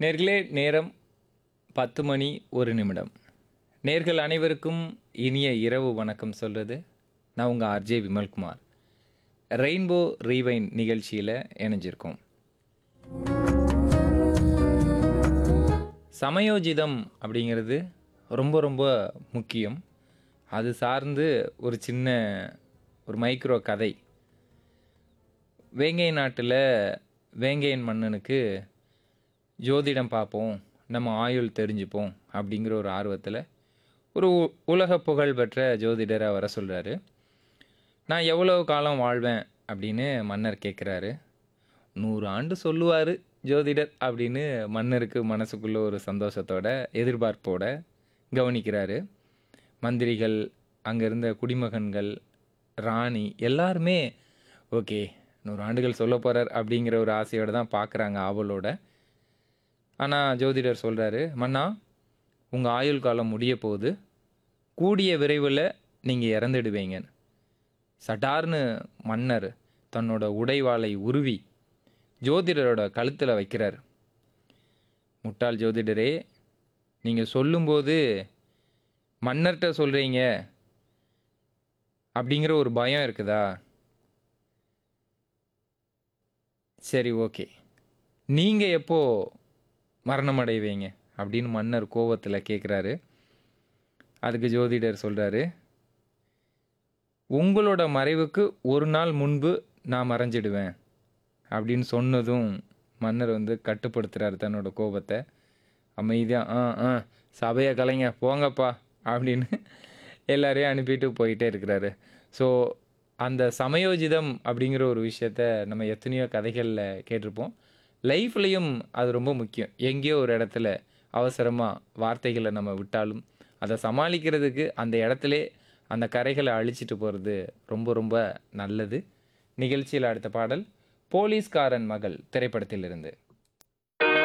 நேர்களே நேரம் பத்து மணி ஒரு நிமிடம் நேர்கள் அனைவருக்கும் இனிய இரவு வணக்கம் சொல்கிறது நான் உங்கள் ஆர்ஜே விமல்குமார் ரெயின்போ ரீவைன் நிகழ்ச்சியில் இணைஞ்சிருக்கோம் சமயோஜிதம் அப்படிங்கிறது ரொம்ப ரொம்ப முக்கியம் அது சார்ந்து ஒரு சின்ன ஒரு மைக்ரோ கதை வேங்கை நாட்டில் வேங்கையன் மன்னனுக்கு ஜோதிடம் பார்ப்போம் நம்ம ஆயுள் தெரிஞ்சுப்போம் அப்படிங்கிற ஒரு ஆர்வத்தில் ஒரு உ- உலக புகழ் பெற்ற ஜோதிடரை வர சொல்கிறாரு நான் எவ்வளவு காலம் வாழ்வேன் அப்படின்னு மன்னர் கேட்குறாரு நூறு ஆண்டு சொல்லுவார் ஜோதிடர் அப்படின்னு மன்னருக்கு மனசுக்குள்ள ஒரு சந்தோஷத்தோட எதிர்பார்ப்போட கவனிக்கிறாரு மந்திரிகள் அங்கே இருந்த குடிமகன்கள் ராணி எல்லாருமே ஓகே நூறு ஆண்டுகள் சொல்ல போகிறார் அப்படிங்கிற ஒரு ஆசையோடு தான் பார்க்குறாங்க ஆவலோட ஆனால் ஜோதிடர் சொல்கிறாரு மன்னா உங்கள் ஆயுள் காலம் முடிய போகுது கூடிய விரைவில் நீங்கள் இறந்துடுவீங்க சட்டார்னு மன்னர் தன்னோட உடைவாளை உருவி ஜோதிடரோட கழுத்தில் வைக்கிறார் முட்டாள் ஜோதிடரே நீங்கள் சொல்லும்போது மன்னர்கிட்ட சொல்கிறீங்க அப்படிங்கிற ஒரு பயம் இருக்குதா சரி ஓகே நீங்கள் எப்போ மரணம் அடைவீங்க அப்படின்னு மன்னர் கோவத்தில் கேட்குறாரு அதுக்கு ஜோதிடர் சொல்கிறாரு உங்களோட மறைவுக்கு ஒரு நாள் முன்பு நான் மறைஞ்சிடுவேன் அப்படின்னு சொன்னதும் மன்னர் வந்து கட்டுப்படுத்துகிறாரு தன்னோட கோபத்தை அமைதியாக ஆ ஆ சபையை கலைங்க போங்கப்பா அப்படின்னு எல்லாரையும் அனுப்பிட்டு போயிட்டே இருக்கிறாரு ஸோ அந்த சமயோஜிதம் அப்படிங்கிற ஒரு விஷயத்த நம்ம எத்தனையோ கதைகளில் கேட்டிருப்போம் லைஃப்லேயும் அது ரொம்ப முக்கியம் எங்கேயோ ஒரு இடத்துல அவசரமாக வார்த்தைகளை நம்ம விட்டாலும் அதை சமாளிக்கிறதுக்கு அந்த இடத்துல அந்த கரைகளை அழிச்சிட்டு போகிறது ரொம்ப ரொம்ப நல்லது நிகழ்ச்சியில் அடுத்த பாடல் போலீஸ்காரன் மகள் திரைப்படத்திலிருந்து